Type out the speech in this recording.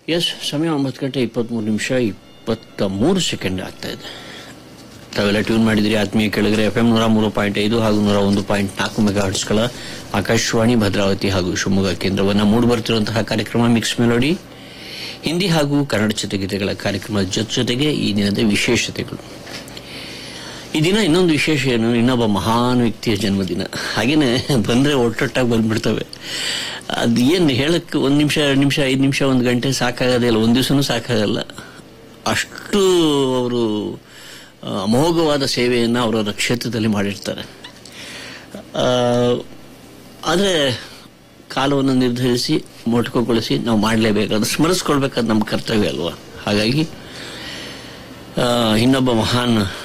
S ಸಮಯ ಒಂಬತ್ತು ಗಂಟೆ ಇಪ್ಪತ್ತ್ಮೂರು ನಿಮಿಷ ಇಪ್ಪತ್ತ ಮೂರು ಸೆಕೆಂಡ್ ಆಗ್ತಾ ಇದೆ ತಾವೆಲ್ಲ ಟ್ಯೂನ್ ಮಾಡಿದ್ರಿ ಆತ್ಮೀಯ ಕೆಳಗರೆ ಎಫ್ ಎಂ ನೂರ ಮೂರು ಪಾಯಿಂಟ್ ಐದು ಹಾಗೂ ನೂರ ಒಂದು ಪಾಯಿಂಟ್ ನಾಲ್ಕು ಮೆಗಾ ಹರ್ಟ್ಸ್ಗಳ ಆಕಾಶವಾಣಿ ಭದ್ರಾವತಿ ಹಾಗೂ ಶಿವಮೊಗ್ಗ ಕೇಂದ್ರವನ್ನು ಮೂಡಿ ಬರ್ತಿರುವಂತಹ ಕಾರ್ಯಕ್ರಮ ಮಿಕ್ಸ್ ಮೆಲೋಡಿ ಹಿಂದಿ ಹಾಗೂ ಕನ್ನಡ ಚಿತ್ರಗೀತೆಗಳ ಕಾರ್ಯಕ್ರಮದ ಜೊತೆ ಜೊತೆಗೆ ಈ ದಿನದ ವಿಶೇಷತೆಗಳು ಈ ದಿನ ಇನ್ನೊಂದು ವಿಶೇಷ ಏನು ಇನ್ನೊಬ್ಬ ಮಹಾನ್ ವ್ಯಕ್ತಿಯ ಜನ್ಮದಿನ ಹಾಗೇನೆ ಬಂದ್ರೆ ಒಟ್ಟೊಟ್ಟಾಗಿ ಬಂದ್ಬಿಡ್ತವೆ ಅದು ಏನು ಹೇಳಕ್ಕೆ ಒಂದು ನಿಮಿಷ ಎರಡು ನಿಮಿಷ ಐದು ನಿಮಿಷ ಒಂದು ಗಂಟೆ ಸಾಕಾಗೋದೇ ಇಲ್ಲ ಒಂದು ದಿವಸನೂ ಸಾಕಾಗಲ್ಲ ಅಷ್ಟು ಅವರು ಆ, ಅಮೋಘವಾದ ಸೇವೆಯನ್ನು ಅವರವರ ಕ್ಷೇತ್ರದಲ್ಲಿ ಮಾಡಿರ್ತಾರೆ ಆದರೆ ಕಾಲವನ್ನು ನಿರ್ಧರಿಸಿ ಮೊಟಕುಗೊಳಿಸಿ ನಾವು ಮಾಡಲೇಬೇಕಾದ್ರೆ ಸ್ಮರಿಸ್ಕೊಳ್ಬೇಕಾದ ನಮ್ಮ ಕರ್ತವ್ಯ ಅಲ್ವಾ ಹಾಗಾಗಿ ಆ, ಇನ್ನೊಬ್ಬ ಮಹಾನ್